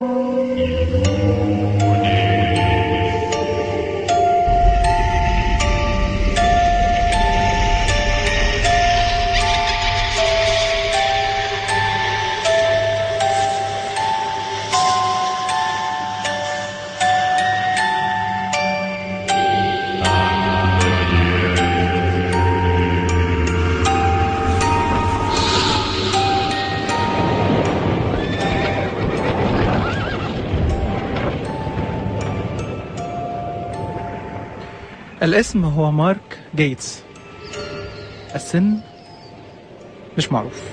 الاسم هو مارك جيتس السن مش معروف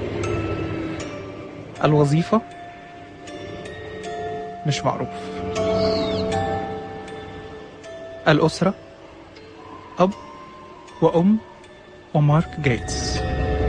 الوظيفة مش معروف الأسرة أب وأم ومارك جيتس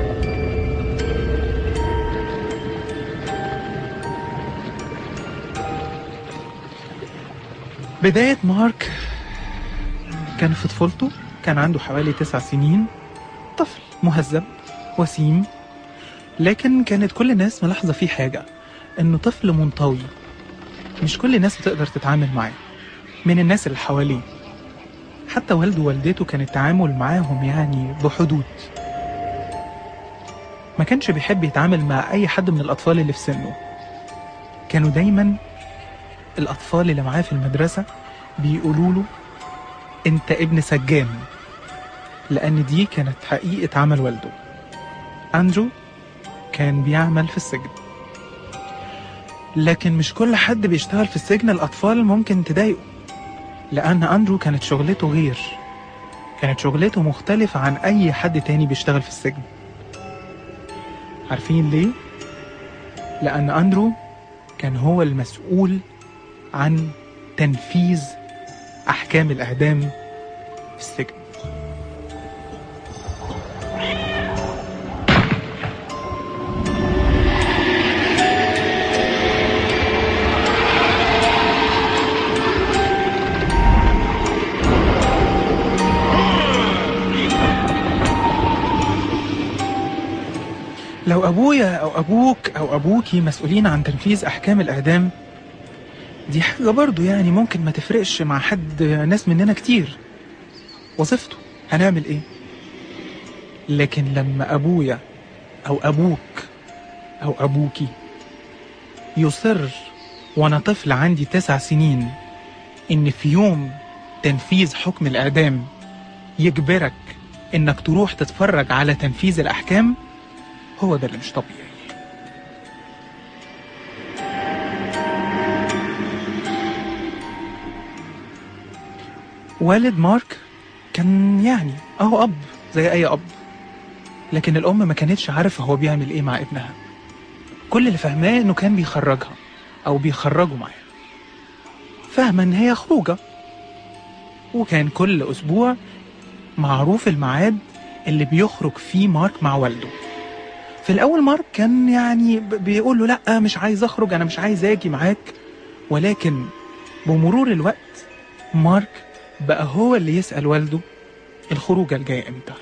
بداية مارك كان في طفولته كان عنده حوالي تسع سنين طفل مهذب وسيم لكن كانت كل الناس ملاحظة فيه حاجة إنه طفل منطوي مش كل الناس بتقدر تتعامل معاه من الناس اللي حواليه حتى والده ووالدته كان التعامل معاهم يعني بحدود ما كانش بيحب يتعامل مع أي حد من الأطفال اللي في سنه كانوا دايما الأطفال اللي معاه في المدرسة بيقولوا له انت ابن سجان لان دي كانت حقيقة عمل والده اندرو كان بيعمل في السجن لكن مش كل حد بيشتغل في السجن الاطفال ممكن تضايقه لان اندرو كانت شغلته غير كانت شغلته مختلفة عن اي حد تاني بيشتغل في السجن عارفين ليه؟ لان اندرو كان هو المسؤول عن تنفيذ أحكام الإعدام في السجن لو أبويا أو أبوك أو أبوكي مسؤولين عن تنفيذ أحكام الإعدام دي حاجة برضو يعني ممكن ما تفرقش مع حد ناس مننا كتير وظيفته هنعمل ايه لكن لما ابويا او ابوك او ابوكي يصر وانا طفل عندي تسع سنين ان في يوم تنفيذ حكم الاعدام يجبرك انك تروح تتفرج على تنفيذ الاحكام هو ده اللي مش طبيعي والد مارك كان يعني اهو اب زي اي اب لكن الام ما كانتش عارفه هو بيعمل ايه مع ابنها كل اللي فاهماه انه كان بيخرجها او بيخرجوا معاه فاهمه ان هي خروجه وكان كل اسبوع معروف الميعاد اللي بيخرج فيه مارك مع والده في الاول مارك كان يعني ب- بيقول له لا مش عايز اخرج انا مش عايز اجي معاك ولكن بمرور الوقت مارك بقى هو اللي يسأل والده الخروجة الجاية امتى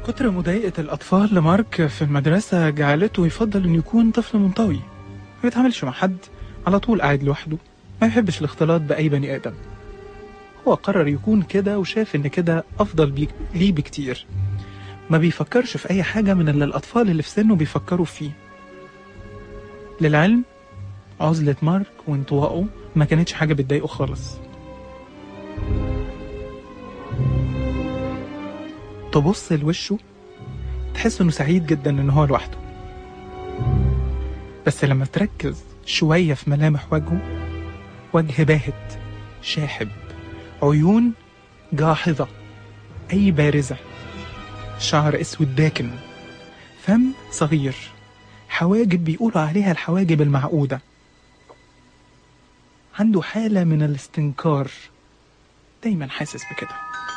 كتر مضايقة الأطفال لمارك في المدرسة جعلته يفضل إنه يكون طفل منطوي ما بيتعاملش مع حد على طول قاعد لوحده ما بيحبش الاختلاط بأي بني آدم هو قرر يكون كده وشاف إن كده أفضل بي- ليه بكتير ما بيفكرش في أي حاجة من اللي الأطفال اللي في سنه بيفكروا فيه للعلم عزلة مارك وانطوائه ما كانتش حاجة بتضايقه خالص تبص لوشه تحس انه سعيد جدا ان هو لوحده بس لما تركز شوية في ملامح وجهه وجه باهت شاحب عيون جاحظة أي بارزة شعر أسود داكن فم صغير حواجب بيقولوا عليها الحواجب المعقودة عنده حالة من الاستنكار دايما حاسس بكده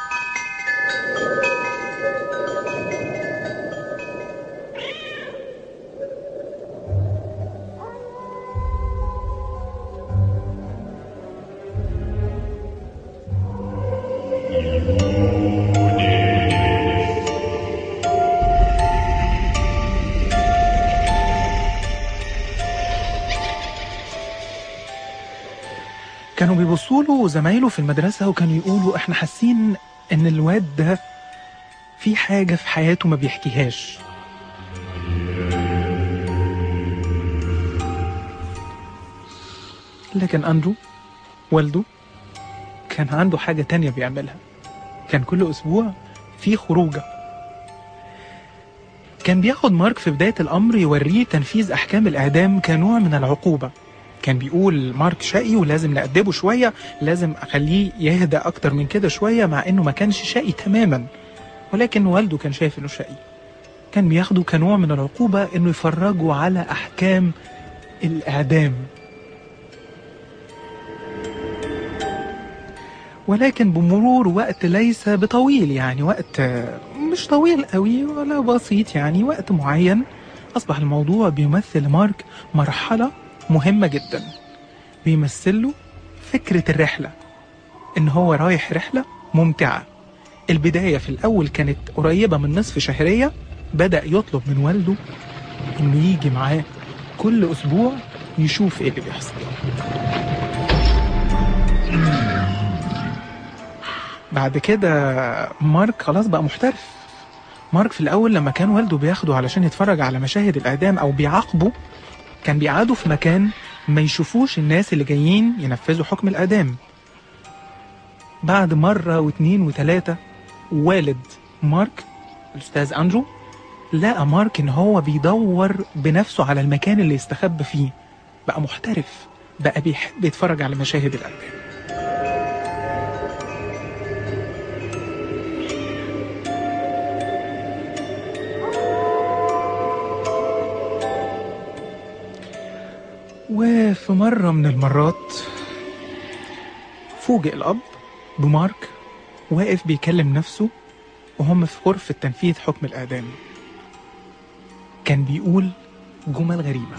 كانوا بيبصوا له زمايله في المدرسة وكانوا يقولوا احنا حاسين ان الواد ده في حاجة في حياته ما بيحكيهاش لكن أندرو والده كان عنده حاجة تانية بيعملها كان كل أسبوع في خروجة كان بياخد مارك في بداية الأمر يوريه تنفيذ أحكام الإعدام كنوع من العقوبة كان بيقول مارك شقي ولازم نأدبه شوية لازم أخليه يهدى أكتر من كده شوية مع إنه ما كانش شقي تماما ولكن والده كان شايف إنه شقي كان بياخده كنوع من العقوبة إنه يفرجوا على أحكام الإعدام ولكن بمرور وقت ليس بطويل يعني وقت مش طويل قوي ولا بسيط يعني وقت معين أصبح الموضوع بيمثل مارك مرحلة مهمة جدا بيمثل له فكرة الرحلة إن هو رايح رحلة ممتعة البداية في الأول كانت قريبة من نصف شهرية بدأ يطلب من والده إنه يجي معاه كل أسبوع يشوف إيه اللي بيحصل بعد كده مارك خلاص بقى محترف مارك في الأول لما كان والده بياخده علشان يتفرج على مشاهد الإعدام أو بيعاقبه كان بيقعدوا في مكان ما يشوفوش الناس اللي جايين ينفذوا حكم الإعدام بعد مرة واتنين وتلاتة والد مارك الأستاذ أندرو لقى مارك إن هو بيدور بنفسه على المكان اللي يستخبى فيه بقى محترف بقى بيحب يتفرج على مشاهد الإعدام وفي مرة من المرات فوجئ الأب بمارك واقف بيكلم نفسه وهم في غرفة تنفيذ حكم الإعدام كان بيقول جمل غريبة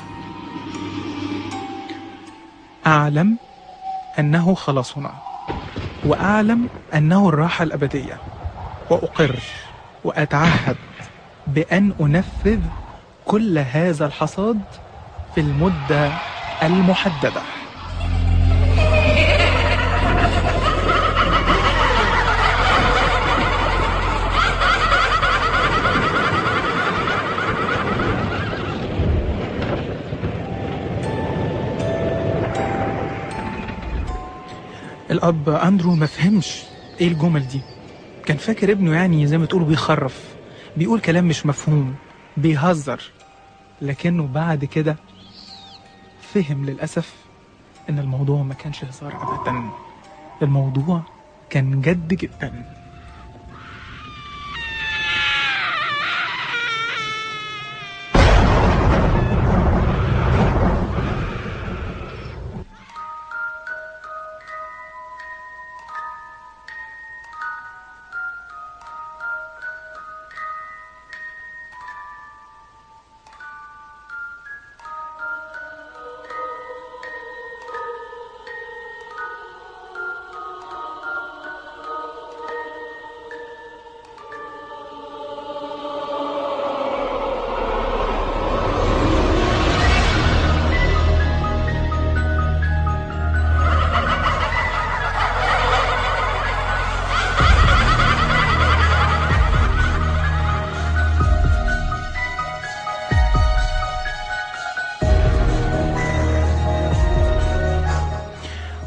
أعلم أنه خلاصنا وأعلم أنه الراحة الأبدية وأقر وأتعهد بأن أنفذ كل هذا الحصاد في المدة المحددة الأب أندرو ما فهمش إيه الجمل دي كان فاكر ابنه يعني زي ما تقولوا بيخرف بيقول كلام مش مفهوم بيهزر لكنه بعد كده فهم للأسف إن الموضوع ما كانش هزار أبدا الموضوع كان جد جدا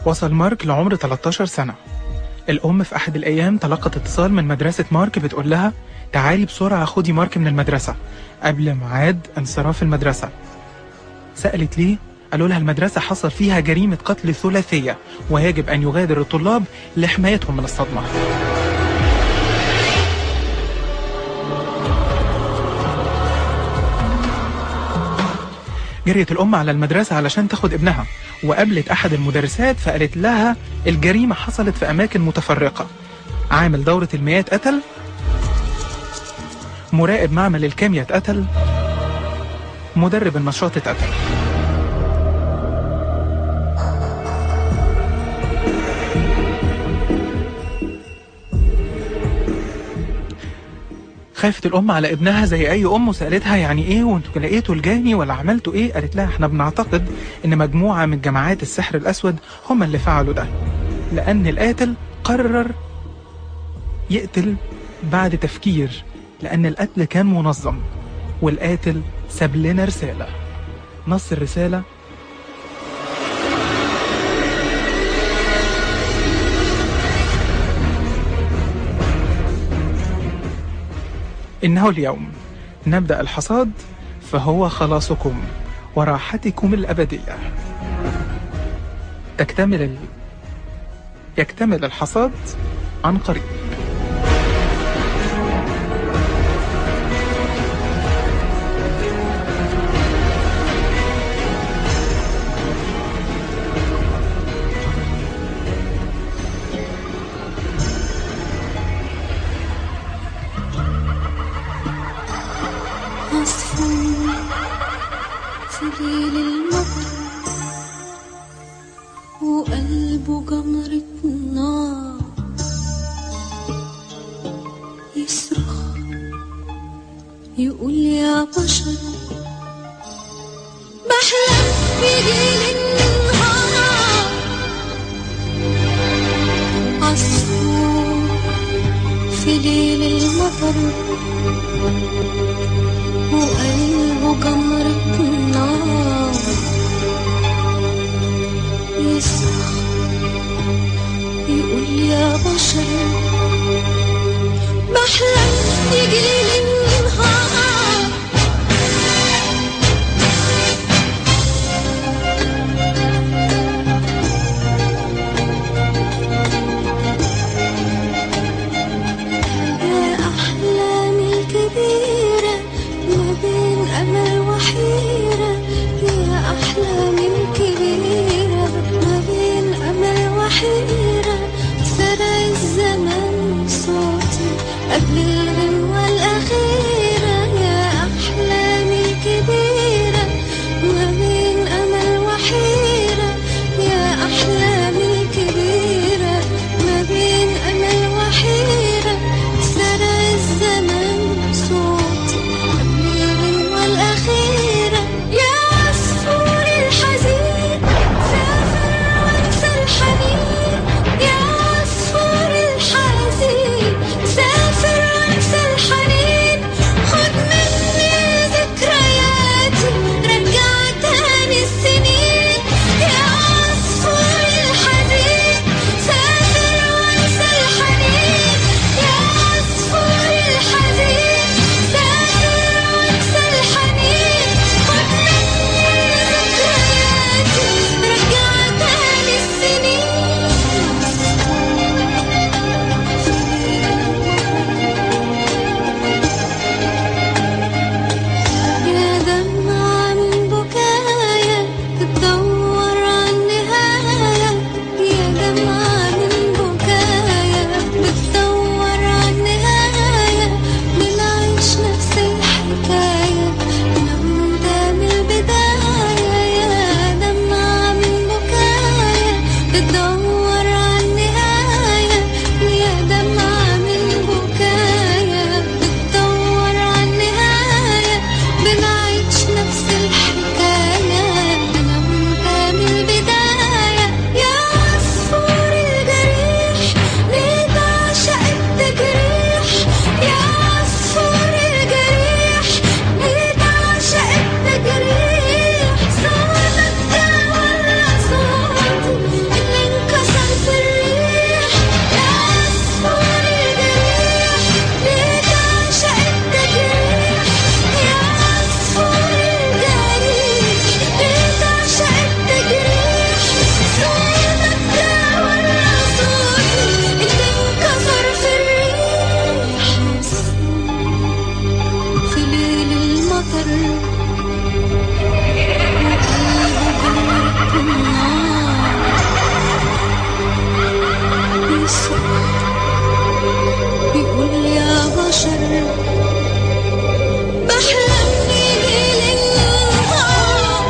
وصل مارك لعمر 13 سنة الأم في أحد الأيام تلقت اتصال من مدرسة مارك بتقول لها تعالي بسرعة خدي مارك من المدرسة قبل ميعاد انصراف المدرسة سألت ليه؟ قالوا لها المدرسة حصل فيها جريمة قتل ثلاثية ويجب أن يغادر الطلاب لحمايتهم من الصدمة جريت الأم على المدرسة علشان تاخد ابنها وقابلت أحد المدرسات فقالت لها الجريمة حصلت في أماكن متفرقة عامل دورة المياه اتقتل مراقب معمل الكيمياء اتقتل مدرب النشاط اتقتل خافت الأم على ابنها زي أي أم وسألتها يعني إيه وأنتوا لقيتوا الجاني ولا عملتوا إيه؟ قالت لها إحنا بنعتقد إن مجموعة من جماعات السحر الأسود هم اللي فعلوا ده لأن القاتل قرر يقتل بعد تفكير لأن القتل كان منظم والقاتل ساب لنا رسالة نص الرسالة إنه اليوم نبدأ الحصاد فهو خلاصكم وراحتكم الأبدية تكتمل ال... يكتمل الحصاد عن قريب عصفور في ليل المطر وقلبه جمرة نار يصرخ يقول يا بشر بحلم بليل النهار عصفور في ليل المطر وقلبه جمرة نار يصرخ يقول يا بشر بحلم يجيلي النهار يا أحلامي الكبيرة ما بين أمل وحيرة يا أحلامي الكبيرة ما بين أمل وحيرة سرى الزمن صوتي قبل الغنوة الأخيرة يا أحلامي الكبيرة ما بين أمل وحيرة يا أحلامي الكبيرة ما بين أمل وحيرة سرى الزمن صوتي قبل الغنوة الأخيرة يا عصفور الحزين سافر وانسى الحنين يا عصفور الحزين سافر الشر بحلم نيجي للنهار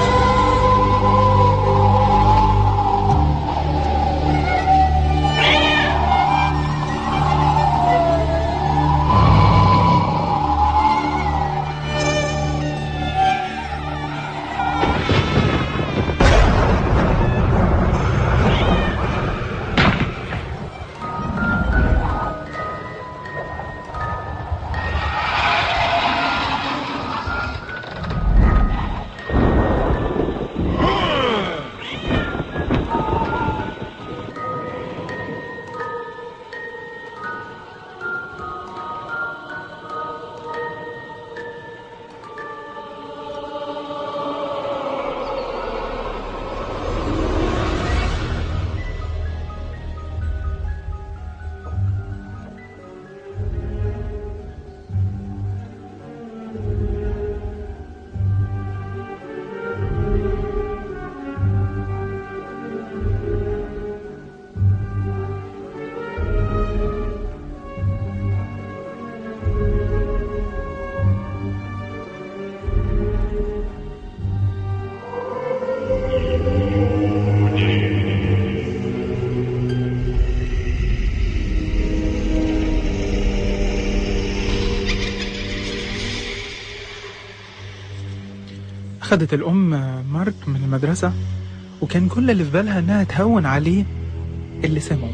أخدت الأم مارك من المدرسة وكان كل اللي في بالها إنها تهون عليه اللي سمعه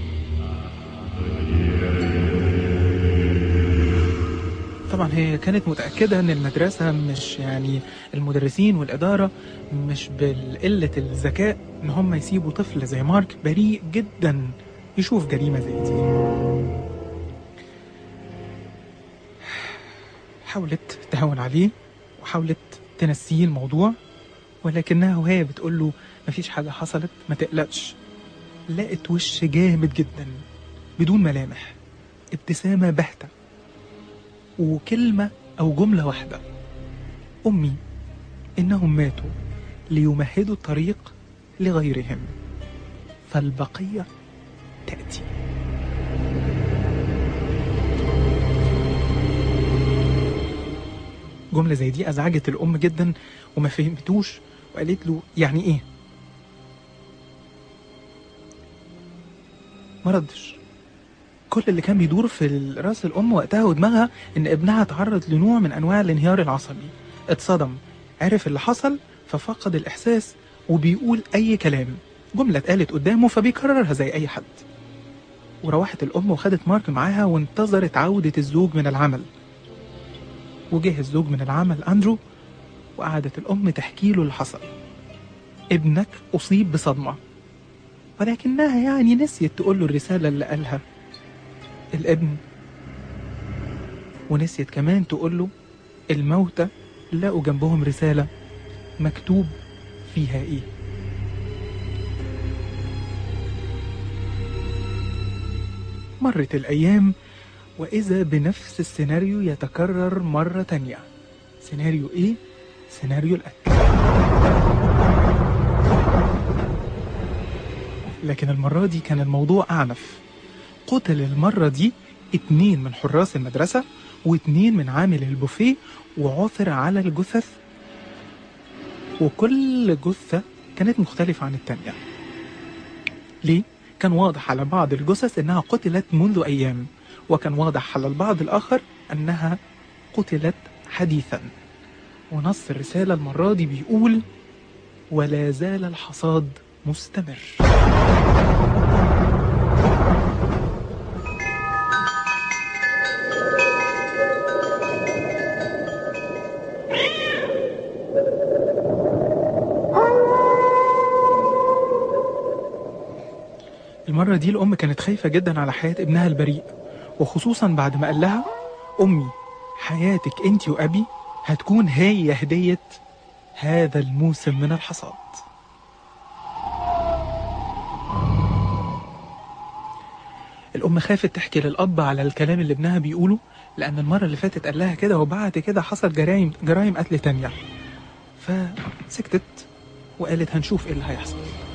طبعا هي كانت متأكدة إن المدرسة مش يعني المدرسين والإدارة مش بالقلة الذكاء إن هم يسيبوا طفل زي مارك بريء جدا يشوف جريمة زي دي حاولت تهون عليه وحاولت تنسيه الموضوع ولكنها وهي بتقول له مفيش حاجة حصلت ما تقلقش لقت وش جامد جدا بدون ملامح ابتسامة باهتة وكلمة أو جملة واحدة أمي إنهم ماتوا ليمهدوا الطريق لغيرهم فالبقية تأتي جملة زي دي أزعجت الأم جدا وما فهمتوش وقالت له يعني إيه؟ ما ردش كل اللي كان بيدور في راس الأم وقتها ودماغها إن ابنها تعرض لنوع من أنواع الانهيار العصبي اتصدم عرف اللي حصل ففقد الإحساس وبيقول أي كلام جملة اتقالت قدامه فبيكررها زي أي حد وروحت الأم وخدت مارك معاها وانتظرت عودة الزوج من العمل وجه الزوج من العمل أندرو وقعدت الأم تحكي له اللي حصل ابنك أصيب بصدمة ولكنها يعني نسيت تقول له الرسالة اللي قالها الابن ونسيت كمان تقول له الموتى لقوا جنبهم رسالة مكتوب فيها ايه مرت الأيام وإذا بنفس السيناريو يتكرر مرة تانية سيناريو إيه؟ سيناريو القتل لكن المرة دي كان الموضوع أعنف قتل المرة دي اتنين من حراس المدرسة واتنين من عامل البوفيه وعثر على الجثث وكل جثة كانت مختلفة عن التانية ليه؟ كان واضح على بعض الجثث انها قتلت منذ ايام وكان واضح على البعض الاخر انها قتلت حديثا ونص الرسالة المرة دي بيقول ولا زال الحصاد مستمر المرة دي الأم كانت خايفة جدا على حياة ابنها البريء وخصوصا بعد ما قال لها أمي حياتك أنت وأبي هتكون هي هدية هذا الموسم من الحصاد الأم خافت تحكي للأب على الكلام اللي ابنها بيقوله لأن المرة اللي فاتت قال لها كده وبعد كده حصل جرائم جرائم قتل تانية فسكتت وقالت هنشوف ايه اللي هيحصل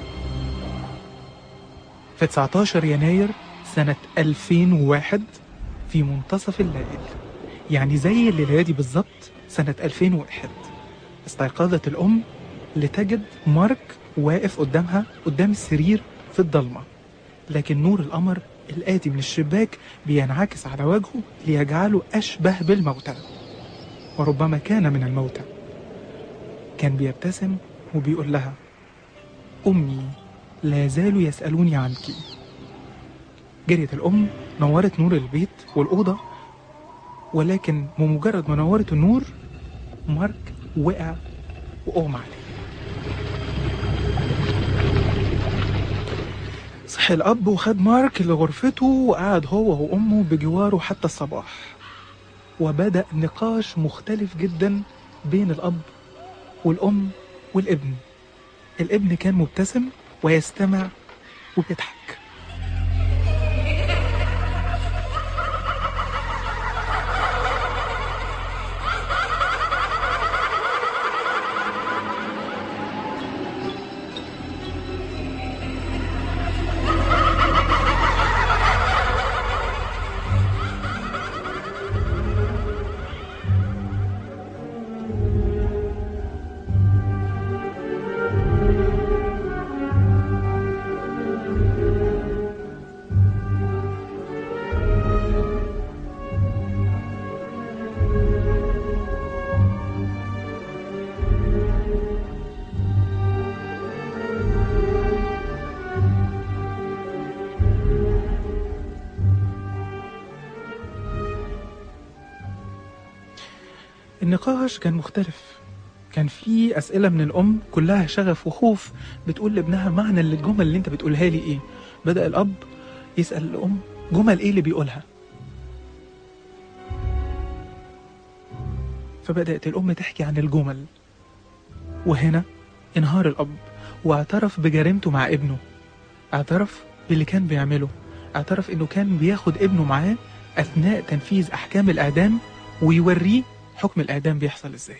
في 19 يناير سنة 2001 في منتصف الليل يعني زي الليلة دي بالظبط سنة 2001 استيقظت الأم لتجد مارك واقف قدامها قدام السرير في الضلمة لكن نور القمر الآتي من الشباك بينعكس على وجهه ليجعله أشبه بالموتى وربما كان من الموتى كان بيبتسم وبيقول لها أمي لا زالوا يسألوني عنك جريت الأم نورت نور البيت والأوضة ولكن بمجرد ما نورت النور مارك وقع وأغمى عليه صحي الأب وخد مارك لغرفته وقعد هو وأمه بجواره حتى الصباح وبدأ نقاش مختلف جدا بين الأب والأم والابن الابن كان مبتسم ويستمع وبيضحك النقاش كان مختلف كان في أسئلة من الأم كلها شغف وخوف بتقول لابنها معنى الجمل اللي أنت بتقولها لي إيه بدأ الأب يسأل الأم جمل إيه اللي بيقولها فبدأت الأم تحكي عن الجمل وهنا انهار الأب واعترف بجريمته مع ابنه اعترف باللي كان بيعمله اعترف انه كان بياخد ابنه معاه اثناء تنفيذ احكام الاعدام ويوريه حكم الاعدام بيحصل ازاي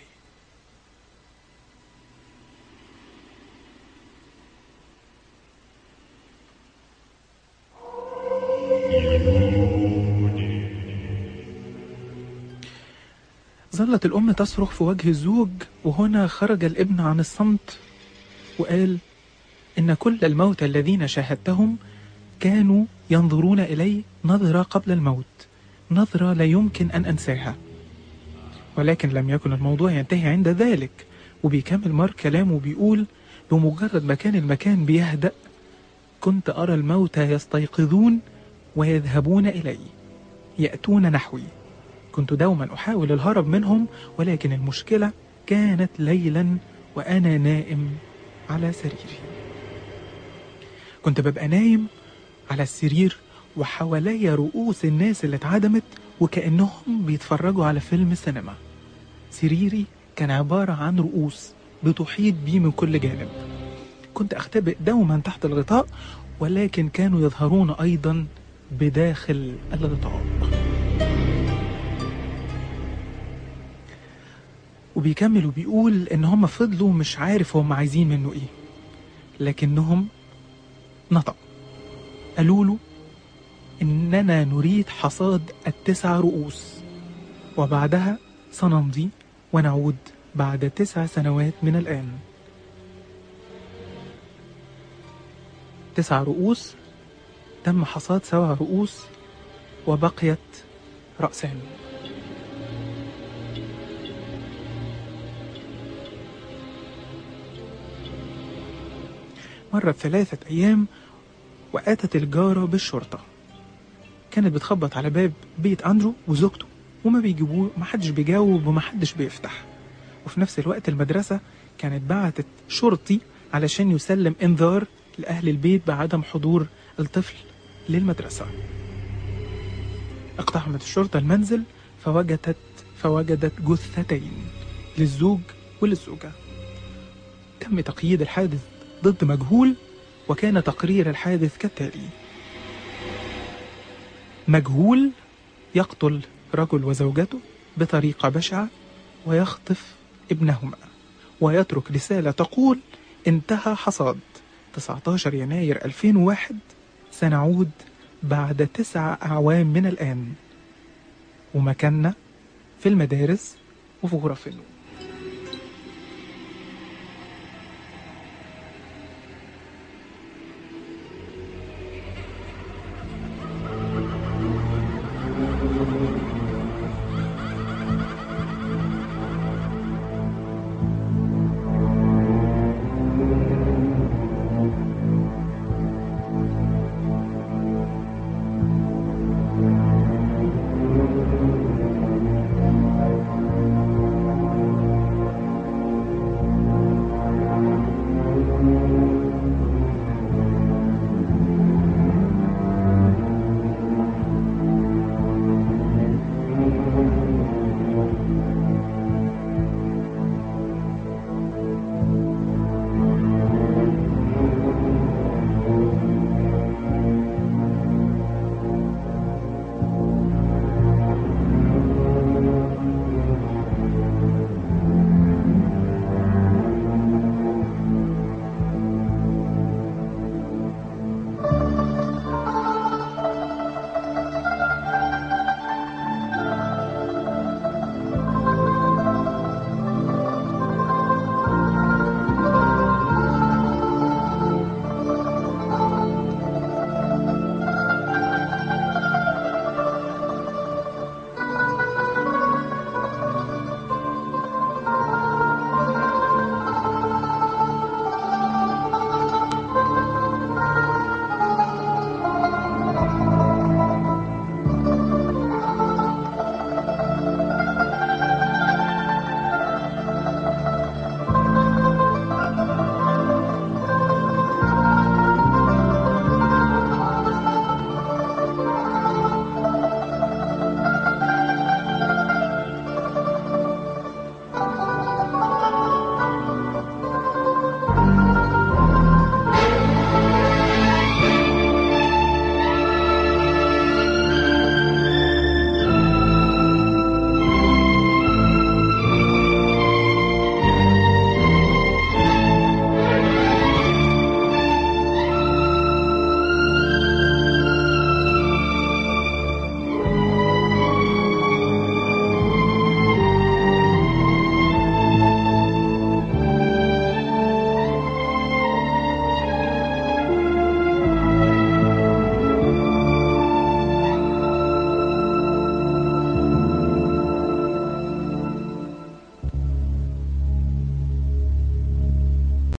ظلت الأم تصرخ في وجه الزوج وهنا خرج الابن عن الصمت وقال إن كل الموتى الذين شاهدتهم كانوا ينظرون إلي نظرة قبل الموت نظرة لا يمكن أن أنساها ولكن لم يكن الموضوع ينتهي عند ذلك وبيكمل مارك كلامه بيقول بمجرد ما كان المكان بيهدأ كنت أرى الموتى يستيقظون ويذهبون إلي يأتون نحوي كنت دوما أحاول الهرب منهم ولكن المشكلة كانت ليلا وأنا نائم على سريري كنت ببقى نايم على السرير وحواليا رؤوس الناس اللي اتعدمت وكأنهم بيتفرجوا على فيلم سينما سريري كان عبارة عن رؤوس بتحيط بي من كل جانب كنت أختبئ دوما تحت الغطاء ولكن كانوا يظهرون أيضا بداخل الغطاء وبيكمل وبيقول إن هم فضلوا مش عارف هم عايزين منه إيه لكنهم نطق قالوا له إننا نريد حصاد التسع رؤوس وبعدها سنمضي ونعود بعد تسع سنوات من الآن تسع رؤوس تم حصاد سبع رؤوس وبقيت رأسان مرت ثلاثة أيام وأتت الجارة بالشرطة كانت بتخبط على باب بيت أندرو وزوجته وما بيجيبوه محدش بيجاوب ومحدش بيفتح وفي نفس الوقت المدرسة كانت بعتت شرطي علشان يسلم انذار لأهل البيت بعدم حضور الطفل للمدرسة اقتحمت الشرطة المنزل فوجدت فوجدت جثتين للزوج وللزوجة تم تقييد الحادث ضد مجهول وكان تقرير الحادث كالتالي مجهول يقتل رجل وزوجته بطريقة بشعة ويخطف ابنهما ويترك رسالة تقول انتهى حصاد 19 يناير 2001 سنعود بعد تسع أعوام من الآن ومكاننا في المدارس وفي غرف النوم